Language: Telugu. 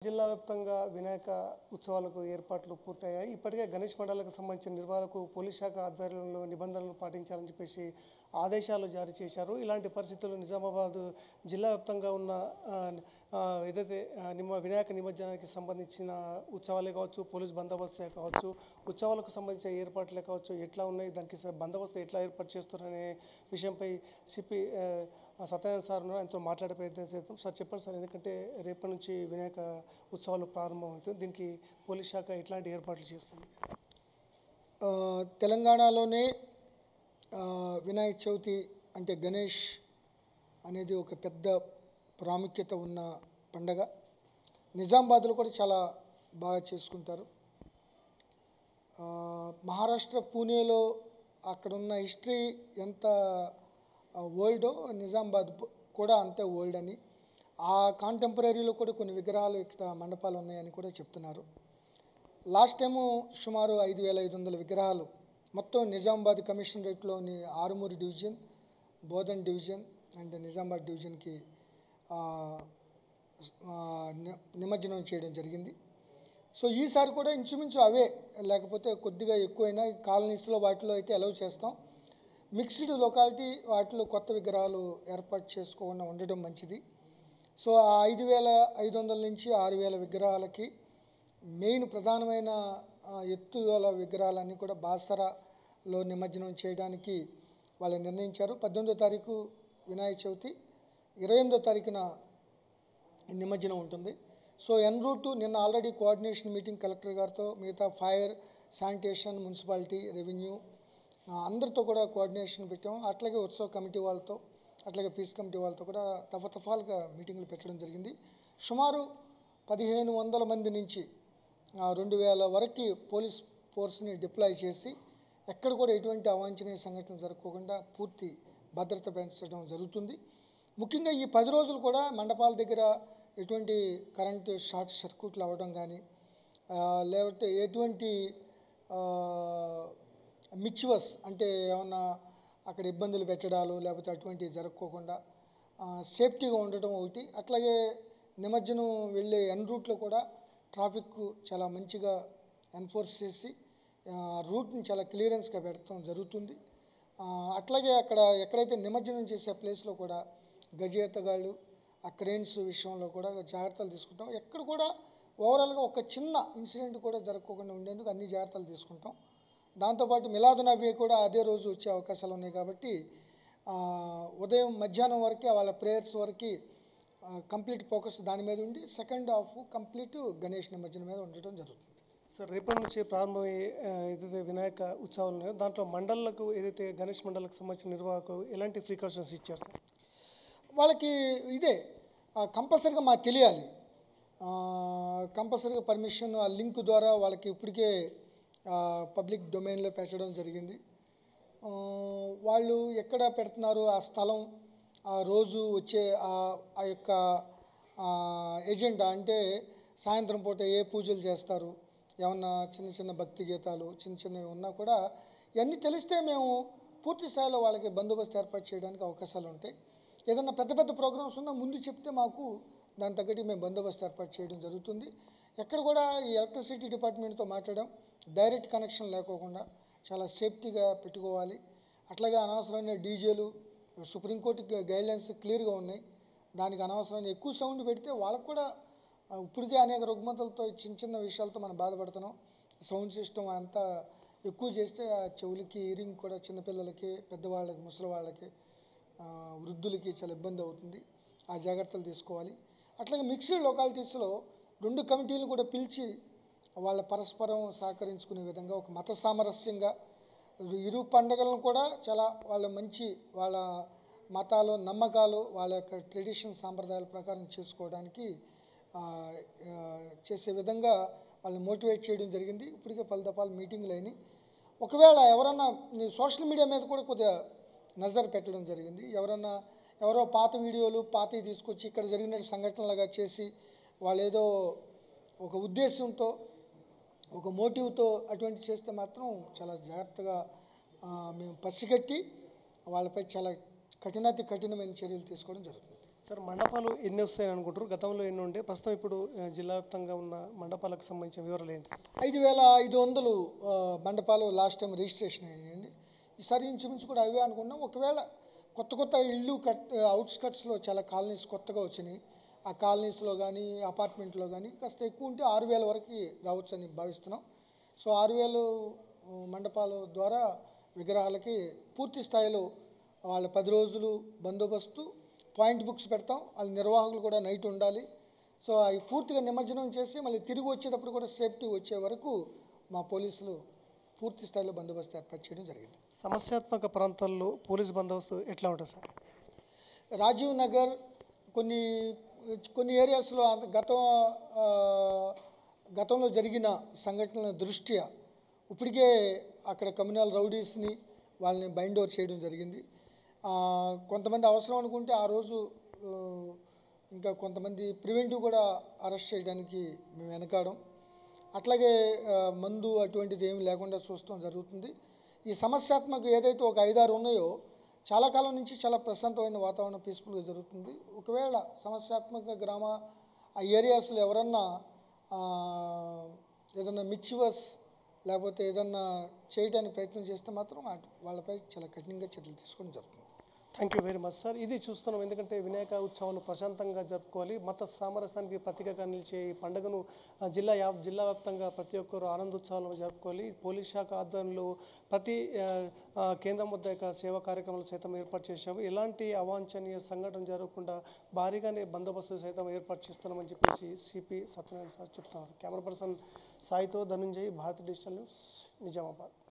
జిల్లా వ్యాప్తంగా వినాయక ఉత్సవాలకు ఏర్పాట్లు పూర్తయ్యాయి ఇప్పటికే గణేష్ మండలకు సంబంధించిన నిర్వహణకు పోలీస్ శాఖ ఆధ్వర్యంలో నిబంధనలు పాటించాలని చెప్పేసి ఆదేశాలు జారీ చేశారు ఇలాంటి పరిస్థితులు నిజామాబాద్ జిల్లా వ్యాప్తంగా ఉన్న ఆ, ఆ, ఏదైతే ఆ, నిమ వినాయక నిమజ్జనానికి సంబంధించిన ఉత్సవాలే కావచ్చు పోలీస్ బందోబస్తే కావచ్చు ఉత్సవాలకు సంబంధించిన ఏర్పాట్లే కావచ్చు ఎట్లా ఉన్నాయి దానికి స- బందోబస్తు ఎట్లా ఏర్పాటు చేస్తున్నారనే విషయంపై సిపి సత్యనారాయణ సార్ ఉన్నారు ఆయనతో మాట్లాడే ప్రయత్నం చేద్దాం సార్ చెప్పండి సార్ ఎందుకంటే రేపటి నుంచి వినాయక ఉత్సవాలు ప్రారంభమవుతుంది దీనికి పోలీస్ శాఖ ఎట్లాంటి ఏర్పాట్లు చేస్తుంది ఆ, తెలంగాణలోనే ఆ, వినాయక చవితి అంటే గణేష్ అనేది ఒక పెద్ద ప్రాముఖ్యత ఉన్న పండగ నిజామాబాద్లో కూడా చాలా బాగా చేసుకుంటారు ఆ, మహారాష్ట్ర పూణేలో అక్కడ ఉన్న హిస్టరీ ఎంత ఓల్డో నిజామాబాద్ పు- కూడా అంతే ఓల్డ్ అని ఆ కాంటెంపరీలో కూడా కొన్ని విగ్రహాలు ఇక్కడ మండపాలు ఉన్నాయని కూడా చెప్తున్నారు లాస్ట్ టైము సుమారు ఐదు వేల ఐదు వందల విగ్రహాలు మొత్తం నిజామాబాద్ కమిషనరేట్లోని Armoor division Bodhan division and Nizamabad డివిజన్కి ఆ, ఆ, ని- నిమజ్జనం చేయడం జరిగింది సో ఈసారి కూడా ఇంచుమించు అవే లేకపోతే కొద్దిగా ఎక్కువైనా కాలనీస్లో వాటిలో అయితే అలౌ చేస్తాం మిక్స్డ్ లొకాలిటీ వాటిలో కొత్త విగ్రహాలు ఏర్పాటు చేసుకోకుండా ఉండడం మంచిది సో ఆ ఐదు వేల ఐదు వందల నుంచి ఆరు వేల విగ్రహాలకి మెయిన్ ప్రధానమైన ఆ, ఎత్తుగల విగ్రహాలన్నీ కూడా బాసరాలో నిమజ్జనం చేయడానికి వాళ్ళు నిర్ణయించారు పద్దెనిమిదో తారీఖు వినాయక చవితి ఇరవై ఎనిమిదో తారీఖున నిమజ్జనం ఉంటుంది సో ఎన్ రూట్ నిన్న ఆల్రెడీ కోఆర్డినేషన్ మీటింగ్ కలెక్టర్ గారితో మిగతా ఫైర్ శానిటేషన్ మున్సిపాలిటీ రెవెన్యూ ఆ, అందరితో కూడా కోఆర్డినేషన్ పెట్టాము అట్లాగే ఉత్సవ కమిటీ వాళ్ళతో అట్లాగే పీస్ కమిటీ వాళ్ళతో కూడా తఫతఫాలుగా మీటింగ్లు పెట్టడం జరిగింది సుమారు పదిహేను వందల మంది నుంచి ఆ, రెండు వేల వరకు పోలీస్ ఫోర్స్ని డిప్లాయ్ చేసి ఎక్కడ కూడా ఎటువంటి అవాంఛనీయ సంఘటనలు జరగకుండా పూర్తి భద్రత పెంచడం జరుగుతుంది ముఖ్యంగా ఈ పది రోజులు కూడా మండపాల దగ్గర ఎటువంటి కరెంటు షార్ట్ సర్క్యూట్లు అవ్వడం కానీ ఆ, లేకపోతే ఎటువంటి మిచ్వస్ అంటే ఏమన్నా అక్కడ ఇబ్బందులు పెట్టడాలు లేకపోతే అటువంటివి జరగకోకుండా ఆ, సేఫ్టీగా ఉండటం ఒకటి అట్లాగే నిమజ్జనం వెళ్ళే ఎన్ రూట్లో కూడా ట్రాఫిక్ చాలా మంచిగా ఎన్ఫోర్స్ చేసి ఆ, రూట్ని చాలా క్లియరెన్స్గా పెట్టడం జరుగుతుంది ఆ, అట్లాగే అక్కడ ఎక్కడైతే నిమజ్జనం చేసే ప్లేస్లో కూడా గజేతగాళ్ళు ఆ క్రెయిన్స్ విషయంలో కూడా జాగ్రత్తలు తీసుకుంటాం ఎక్కడ కూడా ఓవరాల్గా ఒక చిన్న ఇన్సిడెంట్ కూడా జరగకుండా ఉండేందుకు అన్ని జాగ్రత్తలు తీసుకుంటాం దాంతోపాటు మిలాదునబీ కూడా అదే రోజు వచ్చే అవకాశాలు ఉన్నాయి కాబట్టి ఆ, ఉదయం మధ్యాహ్నం వరకే వాళ్ళ ప్రేయర్స్ వరకు కంప్లీట్ ఫోకస్ దాని మీద ఉండి సెకండ్ హాఫ్ కంప్లీట్ గణేష్ నిమజ్జనం మీద ఉండటం జరుగుతుంది సార్ రేపటి నుంచి ప్రారంభమయ్యే ఆ, ఏదైతే వినాయక ఉత్సవాలు ఉన్నాయో దాంట్లో మండళ్లకు ఏదైతే గణేష్ మండలకు సంబంధించిన నిర్వాహకు ఎలాంటి ప్రికాషన్స్ ఇచ్చారు సార్ వాళ్ళకి ఇదే కంపల్సరీగా మాకు తెలియాలి కంపల్సరీగా పర్మిషన్ ఆ లింక్ ద్వారా వాళ్ళకి ఇప్పటికే పబ్లిక్ డొమైన్లో పెట్టడం జరిగింది ఆ, వాళ్ళు ఎక్కడ పెడుతున్నారు ఆ స్థలం ఆ రోజు వచ్చే ఆ- ఆ యొక్క ఎజెండా అంటే సాయంత్రం పూట ఏ పూజలు చేస్తారు ఏమన్నా చిన్న చిన్న భక్తి గీతాలు చిన్న చిన్నవి ఉన్నా కూడా ఇవన్నీ తెలిస్తే మేము పూర్తి స్థాయిలో వాళ్ళకి బందోబస్తు ఏర్పాటు చేయడానికి అవకాశాలు ఉంటాయి ఏదన్నా పెద్ద పెద్ద ప్రోగ్రామ్స్ ఉన్నా ముందు చెప్తే మాకు దాని తగ్గట్టు మేము బందోబస్తు ఏర్పాటు చేయడం జరుగుతుంది ఎక్కడ కూడా ఈ ఎలక్ట్రిసిటీ డిపార్ట్మెంట్తో మాట్లాడడం డైరెక్ట్ కనెక్షన్ లేకోకుండా చాలా సేఫ్టీగా పెట్టుకోవాలి అట్లాగే అనవసరమైన డీజేలు సుప్రీంకోర్టు గైడ్లైన్స్ క్లియర్గా ఉన్నాయి దానికి అనవసరమైన ఎక్కువ సౌండ్ పెడితే వాళ్ళకు కూడా ఆ, ఇప్పటికే అనేక రుగ్మతలతో చిన్న చిన్న విషయాలతో మనం బాధపడుతున్నాం సౌండ్ సిస్టమ్ అంతా ఎక్కువ చేస్తే ఆ చెవులకి ఇరింగ్ కూడా చిన్నపిల్లలకి పెద్దవాళ్ళకి ముసలి వాళ్ళకి ఆ, వృద్ధులకి చాలా ఇబ్బంది అవుతుంది ఆ జాగ్రత్తలు తీసుకోవాలి అట్లాగే మిక్స్డ్ లొకాలిటీస్లో రెండు కమిటీలు కూడా పిలిచి వాళ్ళ పరస్పరం సహకరించుకునే విధంగా ఒక మత సామరస్యంగా ఇరు పండుగలను కూడా చాలా వాళ్ళ మంచి వాళ్ళ మతాలు నమ్మకాలు వాళ్ళ యొక్క ట్రెడిషన్ సాంప్రదాయాల ప్రకారం చేసుకోవడానికి ఆ, ఆ, చేసే విధంగా వాళ్ళని మోటివేట్ చేయడం జరిగింది ఇప్పటికే పలు దఫాలు మీటింగ్లు అయినాయి ఒకవేళ ఎవరన్నా ఈ సోషల్ మీడియా మీద కూడా కొద్దిగా నజర్ పెట్టడం జరిగింది ఎవరన్నా ఎవరో పాత వీడియోలు పాతవి తీసుకొచ్చి ఇక్కడ జరిగిన సంఘటనలుగా చేసి వాళ్ళు ఏదో ఒక ఉద్దేశంతో ఒక మోటివ్తో అటువంటి చేస్తే మాత్రం చాలా జాగ్రత్తగా ఆ, మేము పసిగట్టి వాళ్ళపై చాలా కఠినాతి కఠినమైన చర్యలు తీసుకోవడం జరుగుతుంది సార్ మండపాలు ఎన్ని వస్తాయని అనుకుంటారు గతంలో ఎన్ని ఉండే ప్రస్తుతం ఇప్పుడు ఆ, జిల్లా వ్యాప్తంగా ఉన్న మండపాలకు సంబంధించిన వివరాలు ఏంటి సార్ ఐదు వేల ఐదు వందలు ఆ, మండపాలు లాస్ట్ టైం రిజిస్ట్రేషన్ అయ్యాయండి ఈసారి ఇంచుమించు కూడా అవే అనుకున్నాం ఒకవేళ కొత్త కొత్త ఇళ్ళు కట్ అవుట్స్కట్స్లో చాలా కాలనీస్ కొత్తగా వచ్చినాయి ఆ కాలనీస్లో కానీ అపార్ట్మెంట్లో కానీ కాస్త ఎక్కువ ఉంటే ఆరు వేల వరకు రావచ్చు అని భావిస్తున్నాం సో ఆరు వేలు ఆ, మండపాల ద్వారా విగ్రహాలకి పూర్తి స్థాయిలో వాళ్ళ పది రోజులు బందోబస్తు పాయింట్ బుక్స్ పెడతాం వాళ్ళ నిర్వాహకులు కూడా నైట్ ఉండాలి సో అవి పూర్తిగా నిమజ్జనం చేసి మళ్ళీ తిరిగి వచ్చేటప్పుడు కూడా సేఫ్టీ వచ్చే వరకు మా పోలీసులు పూర్తి స్థాయిలో బందోబస్తు ఏర్పాటు చేయడం జరిగింది సమస్యాత్మక ప్రాంతాల్లో పోలీస్ బందోబస్తు ఎట్లా ఉంటుంది సార్ రాజీవ్ నగర్ కొన్ని కొన్ని ఏరియాస్లో అంత- గతం ఆ, గతంలో జరిగిన సంఘటనల దృష్ట్యా ఇప్పటికే అక్కడ కమ్యూనల్ రౌడీస్ని వాళ్ళని బైండ్ ఓవర్ చేయడం జరిగింది ఆ, కొంతమంది అవసరం అనుకుంటే ఆ రోజు ఆ, ఇంకా కొంతమంది ప్రివెంటివ్ కూడా అరెస్ట్ చేయడానికి మేము వెనకాడం అట్లాగే ఆ, మందు అటువంటిది ఏమి లేకుండా చూస్తాం జరుగుతుంది ఈ సమస్యాత్మక ఏదైతే ఒక ఐదారు ఉన్నాయో చాలా కాలం నుంచి చాలా ప్రశాంతమైన వాతావరణం పీస్ఫుల్గా జరుగుతుంది ఒకవేళ సమస్యాత్మక గ్రామ ఆ ఏరియాస్లో ఎవరన్నా ఆ, ఏదన్నా మిచ్చివర్స్ లేకపోతే ఏదన్నా చేయడానికి ప్రయత్నం చేస్తే మాత్రం అటు- వాళ్ళపై చాలా కఠినంగా చర్యలు తీసుకోవడం జరుగుతుంది thank you very much sir ఇది చూస్తున్నాం ఎందుకంటే వినాయక ఉత్సవాలు ప్రశాంతంగా జరుపుకోవాలి మత సామరస్యానికి ప్రతీకగా నిలిచే ఈ పండుగను ఆ, జిల్లా యా జిల్లా వ్యాప్తంగా ప్రతి ఒక్కరు ఆనందోత్సవాలను జరుపుకోవాలి పోలీస్ శాఖ ఆధ్వర్యంలో ప్రతి ఆ, ఆ, కేంద్రం వద్ద ఇక్కడ సేవా కార్యక్రమాలు సైతం ఏర్పాటు చేశాము ఎలాంటి అవాంఛనీయ సంఘటన జరగకుండా భారీగానే బందోబస్తు సైతం ఏర్పాటు చేస్తున్నామని చెప్పేసి సిపి సత్యనారాయణ సార్ చెప్తున్నారు కెమెరా పర్సన్ సాయితో ధనుంజయ్ భారత్ డిజిటల్ న్యూస్ నిజామాబాద్